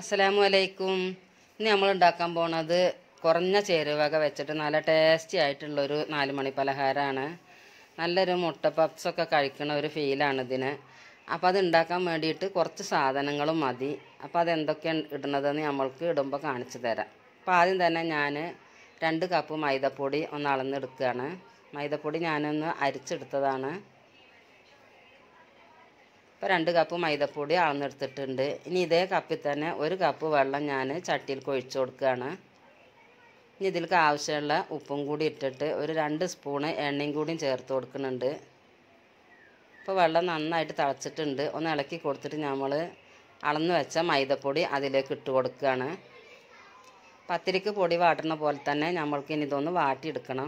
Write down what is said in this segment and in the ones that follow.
അസ്സലാമു അലൈക്കും ഇന്ന് നമ്മൾ ഉണ്ടാക്കാൻ പോണത് കുറഞ്ഞ ചേരുവക വെച്ചിട്ട് നല്ല ടേസ്റ്റി ആയിട്ടുള്ളൊരു നാല് മണി പലഹാരമാണ് നല്ലൊരു മുട്ട പപ്സൊക്കെ കഴിക്കണ ഒരു ഫീലാണ് ഇതിന് അപ്പോൾ അത് ഉണ്ടാക്കാൻ വേണ്ടിയിട്ട് കുറച്ച് സാധനങ്ങളും മതി അപ്പോൾ അതെന്തൊക്കെയാണ് ഇടുന്നതെന്ന് നമ്മൾക്ക് ഇടുമ്പോൾ കാണിച്ചു തരാം അപ്പോൾ ആദ്യം തന്നെ ഞാൻ രണ്ട് കപ്പ് മൈദപ്പൊടി ഒന്ന് അളന്നെടുക്കുകയാണ് മൈദപ്പൊടി ഞാനൊന്ന് അരിച്ചെടുത്തതാണ് ഇപ്പോൾ രണ്ട് കപ്പ് മൈദപ്പൊടി അളന്നെടുത്തിട്ടുണ്ട് ഇനി ഇതേ കപ്പിൽ തന്നെ ഒരു കപ്പ് വെള്ളം ഞാൻ ചട്ടിയിൽ കൊഴിച്ചു കൊടുക്കുകയാണ് ഇനി ഇതിലേക്ക് ആവശ്യമുള്ള ഉപ്പും കൂടി ഇട്ടിട്ട് ഒരു രണ്ട് സ്പൂണ് എണ്ണയും കൂടിയും ചേർത്ത് കൊടുക്കുന്നുണ്ട് ഇപ്പോൾ വെള്ളം നന്നായിട്ട് തിളച്ചിട്ടുണ്ട് ഒന്ന് ഇളക്കി കൊടുത്തിട്ട് നമ്മൾ അളന്ന് വെച്ച മൈദപ്പൊടി അതിലേക്ക് ഇട്ട് കൊടുക്കുകയാണ് പത്തിരിക്ക് പൊടി വാട്ടുന്ന പോലെ തന്നെ നമ്മൾക്ക് ഇനി ഇതൊന്ന് വാട്ടിയെടുക്കണം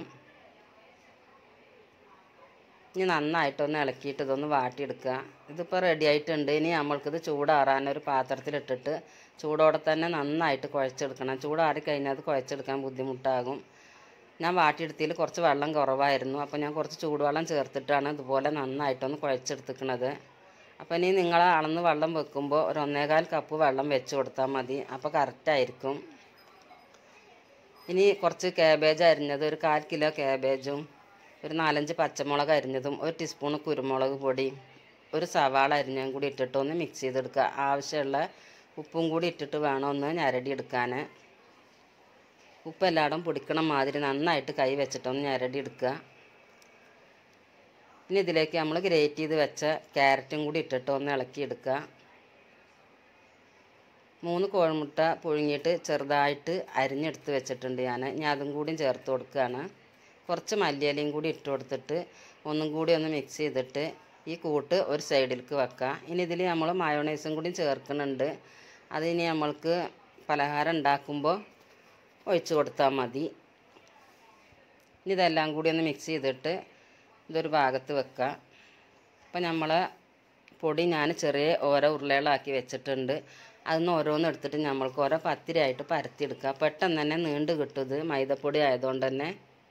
ഇനി നന്നായിട്ടൊന്ന് ഇളക്കിയിട്ട് ഇതൊന്ന് വാട്ടിയെടുക്കുക ഇതിപ്പോൾ റെഡി ആയിട്ടുണ്ട് ഇനി നമ്മൾക്കിത് ചൂടാറാൻ ഒരു പാത്രത്തിലിട്ടിട്ട് ചൂടോടെ തന്നെ നന്നായിട്ട് കുഴച്ചെടുക്കണം ചൂടാറി കഴിഞ്ഞാൽ അത് കുഴച്ചെടുക്കാൻ ബുദ്ധിമുട്ടാകും ഞാൻ വാട്ടിയെടുത്തതിൽ കുറച്ച് വെള്ളം കുറവായിരുന്നു അപ്പോൾ ഞാൻ കുറച്ച് ചൂടുവെള്ളം ചേർത്തിട്ടാണ് ഇതുപോലെ നന്നായിട്ടൊന്ന് കുഴച്ചെടുത്തിക്കണത് അപ്പോൾ ഇനി നിങ്ങൾ അളന്ന് വെള്ളം വെക്കുമ്പോൾ ഒരു ഒന്നേകാൽ കപ്പ് വെള്ളം വെച്ച് കൊടുത്താൽ മതി അപ്പോൾ കറക്റ്റായിരിക്കും ഇനി കുറച്ച് കാബേജ് അരിഞ്ഞത് ഒരു കാൽ കിലോ കാബേജും ഒരു നാലഞ്ച് പച്ചമുളക് അരിഞ്ഞതും ഒരു ടീസ്പൂൺ കുരുമുളക് പൊടി ഒരു സവാള അരിഞ്ഞതും കൂടി ഇട്ടിട്ട് ഒന്ന് മിക്സ് ചെയ്തെടുക്കുക ആവശ്യമുള്ള ഉപ്പും കൂടി ഇട്ടിട്ട് വേണം ഒന്ന് ഞരടി എടുക്കാൻ ഉപ്പ് എല്ലായിടും പൊടിക്കണ മാതിരി നന്നായിട്ട് കൈ വെച്ചിട്ടൊന്ന് ഞരടി എടുക്കുക ഇനി ഇതിലേക്ക് നമ്മൾ ഗ്രേറ്റ് ചെയ്ത് വെച്ച ക്യാരറ്റും കൂടി ഇട്ടിട്ട് ഒന്ന് ഇളക്കി എടുക്കുക മൂന്ന് കോഴിമുട്ട പുഴുങ്ങിയിട്ട് ചെറുതായിട്ട് അരിഞ്ഞെടുത്ത് വെച്ചിട്ടുണ്ട് ഞാൻ ഇനി അതും കൂടിയും ചേർത്ത് കൊടുക്കുകയാണ് കുറച്ച് മല്ലിയിലയും കൂടി ഇട്ട് കൊടുത്തിട്ട് ഒന്നും കൂടി ഒന്ന് മിക്സ് ചെയ്തിട്ട് ഈ കൂട്ട് ഒരു സൈഡിലേക്ക് വെക്കാം ഇനി ഇതിൽ നമ്മൾ മയോണൈസും കൂടി ചേർക്കുന്നുണ്ട് അതിനി നമ്മൾക്ക് പലഹാരം ഉണ്ടാക്കുമ്പോൾ ഒഴിച്ച് കൊടുത്താൽ മതി ഇനി ഇതെല്ലാം കൂടി ഒന്ന് മിക്സ് ചെയ്തിട്ട് ഇതൊരു ഭാഗത്ത് വെക്കുക അപ്പം നമ്മൾ പൊടി ഞാൻ ചെറിയ ഓരോ ഉരുളകളാക്കി വെച്ചിട്ടുണ്ട് അതിന്ന് ഓരോന്ന് എടുത്തിട്ട് നമ്മൾക്ക് ഓരോ പത്തിരിയായിട്ട് പരത്തിയെടുക്കുക പെട്ടെന്ന് തന്നെ നീണ്ട് കിട്ടും ഇത് മൈദപ്പൊടി ആയതുകൊണ്ട് തന്നെ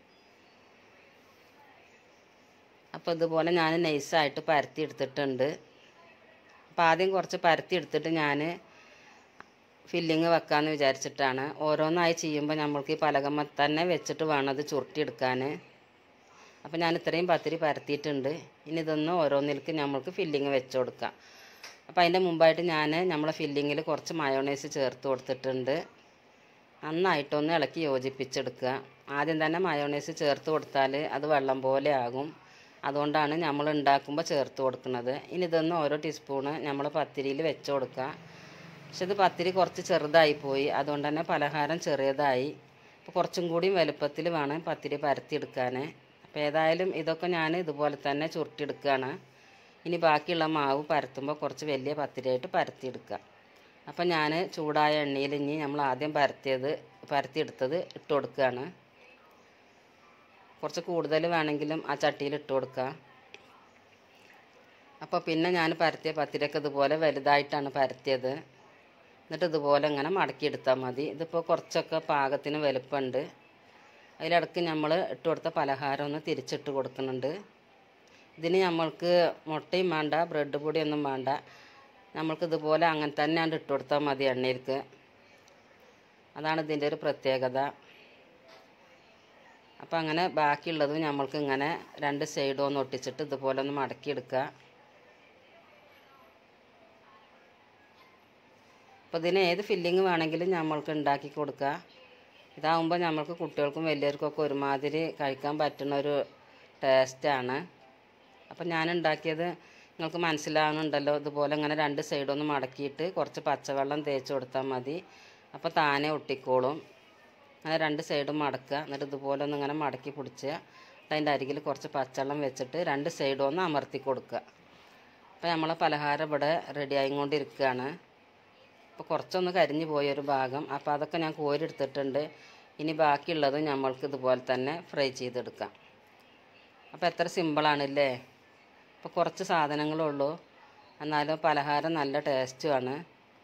അപ്പോൾ ഇതുപോലെ ഞാൻ നൈസായിട്ട് പരത്തി എടുത്തിട്ടുണ്ട് അപ്പോൾ ആദ്യം കുറച്ച് പരത്തി എടുത്തിട്ട് ഞാൻ ഫില്ലിങ് വെക്കാമെന്ന് വിചാരിച്ചിട്ടാണ് ഓരോന്നായി ചെയ്യുമ്പോൾ നമ്മൾക്ക് ഈ പലകമ്മ തന്നെ വെച്ചിട്ട് വേണം അത് ചുരുട്ടിയെടുക്കാൻ അപ്പോൾ ഞാൻ ഇത്രയും പത്തിരി പരത്തിയിട്ടുണ്ട് ഇനി ഇതൊന്ന് ഓരോന്നിലേക്ക് നമ്മൾക്ക് ഫില്ലിങ് വെച്ച് കൊടുക്കാം അപ്പോൾ അതിൻ്റെ മുമ്പായിട്ട് ഞാൻ നമ്മളെ ഫില്ലിങ്ങിൽ കുറച്ച് മയോണൈസ് ചേർത്ത് കൊടുത്തിട്ടുണ്ട് നന്നായിട്ടൊന്ന് ഇളക്കി യോജിപ്പിച്ചെടുക്കുക ആദ്യം തന്നെ മയോണൈസ് ചേർത്ത് കൊടുത്താൽ അത് വെള്ളം പോലെ ആകും അതുകൊണ്ടാണ് നമ്മൾ ഉണ്ടാക്കുമ്പോൾ ചേർത്ത് കൊടുക്കുന്നത് ഇനി ഇതൊന്ന് ഓരോ ടീസ്പൂണ് നമ്മൾ പത്തിരിയിൽ വെച്ച് കൊടുക്കുക പക്ഷെ ഇത് പത്തിരി കുറച്ച് ചെറുതായി പോയി അതുകൊണ്ട് തന്നെ പലഹാരം ചെറിയതായി അപ്പോൾ കുറച്ചും കൂടിയും വലുപ്പത്തിൽ വേണം പത്തിരി പരത്തിയെടുക്കാൻ അപ്പോൾ ഏതായാലും ഇതൊക്കെ ഞാൻ ഇതുപോലെ തന്നെ ചുരുട്ടിയെടുക്കുകയാണ് ഇനി ബാക്കിയുള്ള മാവ് പരത്തുമ്പോൾ കുറച്ച് വലിയ പത്തിരിയായിട്ട് പരത്തിയെടുക്കുക അപ്പോൾ ഞാൻ ചൂടായ എണ്ണയിൽ ഇനി നമ്മൾ ആദ്യം പരത്തിയത് പരത്തിയെടുത്തത് ഇട്ട് കൊടുക്കുകയാണ് കുറച്ച് കൂടുതൽ വേണമെങ്കിലും ആ ചട്ടിയിൽ ഇട്ട് കൊടുക്കുക അപ്പോൾ പിന്നെ ഞാൻ പരത്തിയ പത്തിരിയൊക്കെ ഇതുപോലെ വലുതായിട്ടാണ് പരത്തിയത് എന്നിട്ട് ഇതുപോലെ ഇങ്ങനെ മടക്കിയെടുത്താൽ മതി ഇതിപ്പോൾ കുറച്ചൊക്കെ പാകത്തിന് വലുപ്പമുണ്ട് അതിലിടക്ക് നമ്മൾ ഇട്ട് കൊടുത്ത പലഹാരം ഒന്ന് തിരിച്ചിട്ട് കൊടുക്കുന്നുണ്ട് ഇതിന് നമ്മൾക്ക് മുട്ടയും വേണ്ട ബ്രെഡ് പൊടിയൊന്നും വേണ്ട നമ്മൾക്ക് ഇതുപോലെ അങ്ങനെ തന്നെ ആണ് ഇട്ട് കൊടുത്താൽ മതി എണ്ണയിലേക്ക് അതാണ് ഇതിൻ്റെ ഒരു പ്രത്യേകത അപ്പോൾ അങ്ങനെ ബാക്കിയുള്ളതും നമ്മൾക്ക് ഇങ്ങനെ രണ്ട് സൈഡും ഒന്ന് ഒട്ടിച്ചിട്ട് ഇതുപോലെ ഒന്ന് മടക്കിയെടുക്കുക അപ്പോൾ ഇതിന് ഏത് ഫില്ലിങ് വേണമെങ്കിലും നമ്മൾക്ക് ഉണ്ടാക്കി കൊടുക്കുക ഇതാവുമ്പോൾ നമ്മൾക്ക് കുട്ടികൾക്കും വലിയവർക്കൊക്കെ ഒരുമാതിരി കഴിക്കാൻ പറ്റുന്ന ഒരു ടേസ്റ്റാണ് അപ്പം ഞാൻ ഉണ്ടാക്കിയത് നിങ്ങൾക്ക് മനസ്സിലാവുന്നുണ്ടല്ലോ ഇതുപോലെ ഇങ്ങനെ രണ്ട് സൈഡൊന്ന് മടക്കിയിട്ട് കുറച്ച് പച്ചവെള്ളം തേച്ച് കൊടുത്താൽ മതി അപ്പോൾ താനെ ഒട്ടിക്കോളും അങ്ങനെ രണ്ട് സൈഡും മടക്കുക എന്നിട്ട് ഇതുപോലെ ഒന്ന് ഇങ്ങനെ മടക്കി പിടിച്ച് അതിൻ്റെ അരികിൽ കുറച്ച് പച്ചവെള്ളം വെച്ചിട്ട് രണ്ട് സൈഡും ഒന്ന് അമർത്തി കൊടുക്കുക അപ്പോൾ നമ്മളെ പലഹാരം ഇവിടെ റെഡി ആയിക്കൊണ്ടിരിക്കുകയാണ് അപ്പോൾ കുറച്ചൊന്ന് കരിഞ്ഞു പോയൊരു ഭാഗം അപ്പോൾ അതൊക്കെ ഞാൻ കോരിയെടുത്തിട്ടുണ്ട് ഇനി ബാക്കിയുള്ളത് നമ്മൾക്ക് ഇതുപോലെ തന്നെ ഫ്രൈ ചെയ്തെടുക്കാം അപ്പോൾ എത്ര സിമ്പിളാണല്ലേ അപ്പോൾ കുറച്ച് സാധനങ്ങളുള്ളൂ എന്നാലും പലഹാരം നല്ല ടേസ്റ്റുമാണ്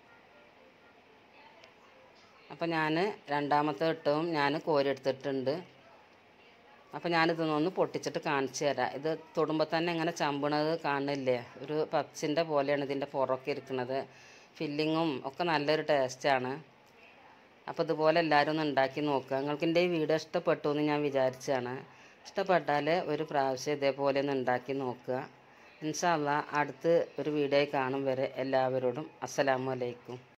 അപ്പോൾ ഞാൻ രണ്ടാമത്തെ ഇട്ടവും ഞാൻ കോരിയെടുത്തിട്ടുണ്ട് അപ്പോൾ ഞാനിതൊന്നൊന്ന് പൊട്ടിച്ചിട്ട് കാണിച്ചു തരാം ഇത് തൊടുമ്പോൾ തന്നെ ഇങ്ങനെ ചമ്പണത് കാണില്ലേ ഒരു പപ്സിൻ്റെ പോലെയാണ് ഇതിൻ്റെ പുറമൊക്കെ ഇരിക്കുന്നത് ഫില്ലിങ്ങും ഒക്കെ നല്ലൊരു ടേസ്റ്റാണ് അപ്പോൾ ഇതുപോലെ എല്ലാവരും ഒന്ന് ഉണ്ടാക്കി നോക്കുക നിങ്ങൾക്ക് എൻ്റെ ഈ വീഡിയോ ഇഷ്ടപ്പെട്ടു എന്ന് ഞാൻ വിചാരിച്ചാണ് ഇഷ്ടപ്പെട്ടാൽ ഒരു പ്രാവശ്യം ഇതേപോലെ ഒന്ന് ഉണ്ടാക്കി നോക്കുക ഇൻഷാല്ല അടുത്ത് ഒരു വീഡിയോ കാണും വരെ എല്ലാവരോടും അസ്സലാമു അലൈക്കും